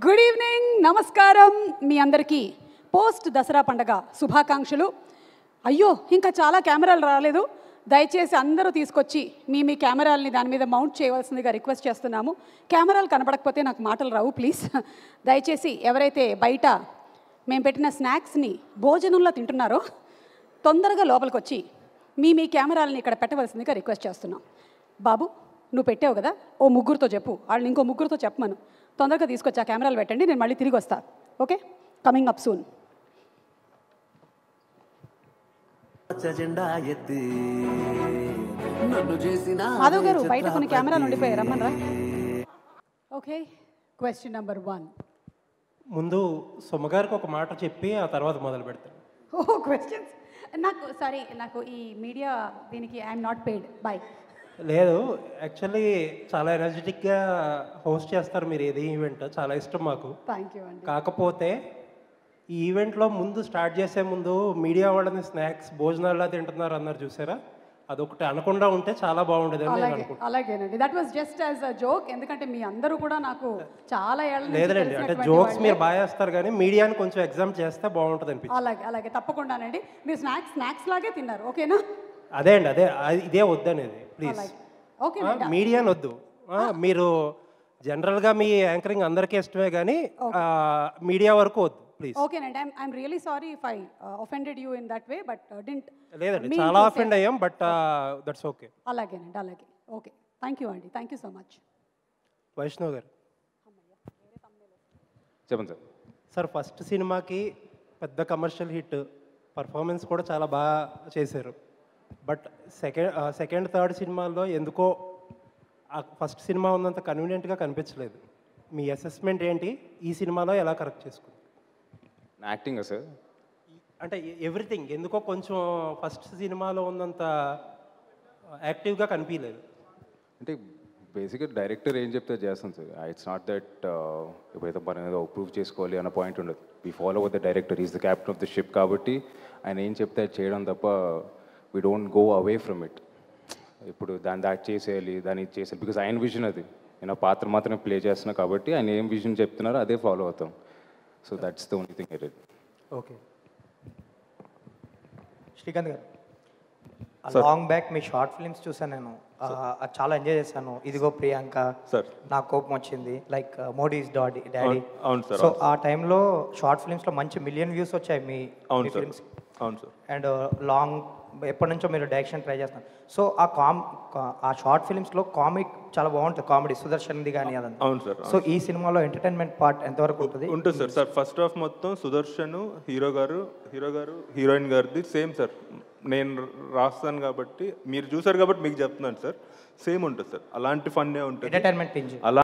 Good evening నమస్కారం మీ అందరికీ post Dasara పండగ శుభాకాంక్షలు అయ్యో ఇంకా చాలా కెమెరాలు రాలేదు దయచేసి అందరూ తీసుకొచ్చి మీ మీ కెమెరాలని దాని మీద మౌంట్ చేయవలసిందిగా రిక్వెస్ట్ చేస్తున్నాము కెమెరాలు కనపడకపోతే నాకు మాటలు రావు ప్లీజ్ దయచేసి ఎవరైతే బయట మేము పెట్టిన స్నాక్స్ని భోజనంలో తింటున్నారో తొందరగా లోపలికి వచ్చి మీ మీ కెమెరాలని ఇక్కడ పెట్టవలసిందిగా రిక్వెస్ట్ చేస్తున్నాం బాబు నువ్వు పెట్టావు కదా ఓ ముగ్గురుతో చెప్పు వాళ్ళని ఇంకో ముగ్గురుతో చెప్పమను తొందరగా తీసుకొచ్చి ఆ కెమెరాలు పెట్టండి నేను మళ్ళీ తిరిగి వస్తా ఓకే కమింగ్ అప్ సూన్ పచ్చ జెండా ఎత్తి నన్ను చేసిన మాధవ్ గారు బయట కొన్ని కెమెరాలు ఉండిపోయాయి రమ్మనరా ఓకే క్వశ్చన్ నెంబర్ వన్ ముందు సుమగారికి ఒక మాట చెప్పి ఆ తర్వాత మొదలు పెడతాను ఓ క్వశ్చన్స్ నాకు సారీ నాకు ఈ మీడియా దీనికి ఐఎమ్ నాట్ పెయిడ్ బాయ్ లేదు యాక్చువల్లీ చాలా ఎనర్జెటిక్గా హోస్ట్ చేస్తారు మీరు ఏది ఈవెంట్ చాలా ఇష్టం మాకు థ్యాంక్ యూ అండి కాకపోతే ఈ ఈవెంట్లో ముందు స్టార్ట్ చేసే ముందు మీడియా వాళ్ళని స్నాక్స్ భోజనాల్లో తింటున్నారు అన్నారు చూసారా అదొకటి అనకుండా ఉంటే చాలా బాగుండేది అని నేను అలాగే అనుకుంటున్నాను అలాగేనండి that was just as a joke ఎందుకంటే మీ అందరూ కూడా నాకు చాలా ఏళ్ళ నుంచి లేదులేండి అంటే తెలిసినటువంటి జోక్స్ వాళ్ళే. మీరు బాగా చేస్తారు కానీ మీడియాని కొంచెం ఎగ్జామ్ చేస్తే బాగుంటుంది అనిపించింది అలాగే అలాగే తప్పకుండానండి మీరు స్నాక్స్ స్నాక్స్ లాగే తిన్నారు ఓకేనా అదే అండి అదే అది- ఇదే వద్దనేది ప్లీజ్ అలాగే ఓకే మీడియాని వద్దు ఆ, మీరు జనరల్గా మీ యాంకరింగ్ అందరికీ ఇష్టమే కానీ మీడియా వరకు వద్దు ప్లీజ్ ఓకేనండి I'm I'm really sorry if I offended you in that way but didn't లేదండి చాలా అఫెండ్ అయ్యాం బట్ దట్స్ ఓకే అలాగేనండి అలాగే ఓకే థ్యాంక్ యూ అండి thank you so much Vaishnav గారు చెప్పండి సార్ సార్ ఫస్ట్ సినిమాకి పెద్ద కమర్షియల్ హిట్ పర్ఫార్మెన్స్ కూడా చాలా బాగా చేశారు బట్ సెకండ్ సెకండ్ థర్డ్ సినిమాల్లో ఎందుకో ఫస్ట్ సినిమా ఉన్నంత కన్వీనియంట్గా కనిపించలేదు మీ అసెస్మెంట్ ఏంటి ఈ సినిమాలో ఎలా కరెక్ట్ చేసుకుంది నా యాక్టింగ్ సార్ అంటే ఎవ్రీథింగ్ ఎందుకో కొంచెం ఫస్ట్ సినిమాలో ఉన్నంత యాక్టివ్గా కనిపించలేదు అంటే బేసిక్గా డైరెక్టర్ ఏం చెప్తే చేస్తాం సార్ ఇట్స్ నాట్ దట్ ఎప్పుడైతే మనం ఏదో ప్రూవ్ చేసుకోవాలి అన్న పాయింట్ ఉండదు we follow with the director is the captain of the ship కాబట్టి ఆయన ఏం చెప్తే అది చేయడం తప్ప we don't go away from it ఇప్పుడు దాన్ని దాటి చేసేయాలి దాన్ని ఇది చేసేయాలి బికాజ్ ఆయన విజన్ అది నేను ఆ పాత్ర మాత్రమే ప్లే చేస్తున్నా కాబట్టి ఆయన ఏం విజన్ చెప్తున్నారో అదే ఫాలో అవుతాం so that's the only thing I did okay Srikanth గారు లాంగ్ బ్యాక్ మీ షార్ట్ ఫిల్మ్స్ చూసాను నేను ఆ, అది చాలా ఎంజాయ్ చేశాను ఇదిగో ప్రియాంక సార్ నాకు కోపం వచ్చింది లైక్ మోడీస్ డాడీ డాడీ అవును సార్ సో ఆ టైంలో షార్ట్ ఫిల్మ్స్ లో మంచి మిలియన్ వ్యూస్ వచ్చాయి మీ అవును సార్ ఫిల్మ్స్ అవును సార్ అండ్ లాంగ్ ఎప్పటి నుంచో మీరు డైరెక్షన్ ట్రై చేస్తున్నారు సో ఆ కామ్ ఆ షార్ట్ ఫిల్మ్స్ లో కామిక్ చాలా బాగుంటుంది కామెడీ సుదర్శన్ది కానీ అదంతా అవును సార్ సో ఈ సినిమాలో ఎంటర్టైన్మెంట్ పార్ట్ ఎంతవరకు ఉంటుంది ఉంటుంది సార్ సార్ ఫస్ట్ హాఫ్ మొత్తం సుదర్శన్ హీరో గారు హీరో గారు హీరోయిన్ గారిది సేమ్ సార్ నేను రాస్తాను కాబట్టి మీరు చూసారు కాబట్టి మీకు చెప్తున్నాను సార్ సేమ్ ఉంటుంది సార్ అలాంటి ఫన్నే ఉంటుంది ఎంటర్టైన్మెంట్ పింజ్ అలా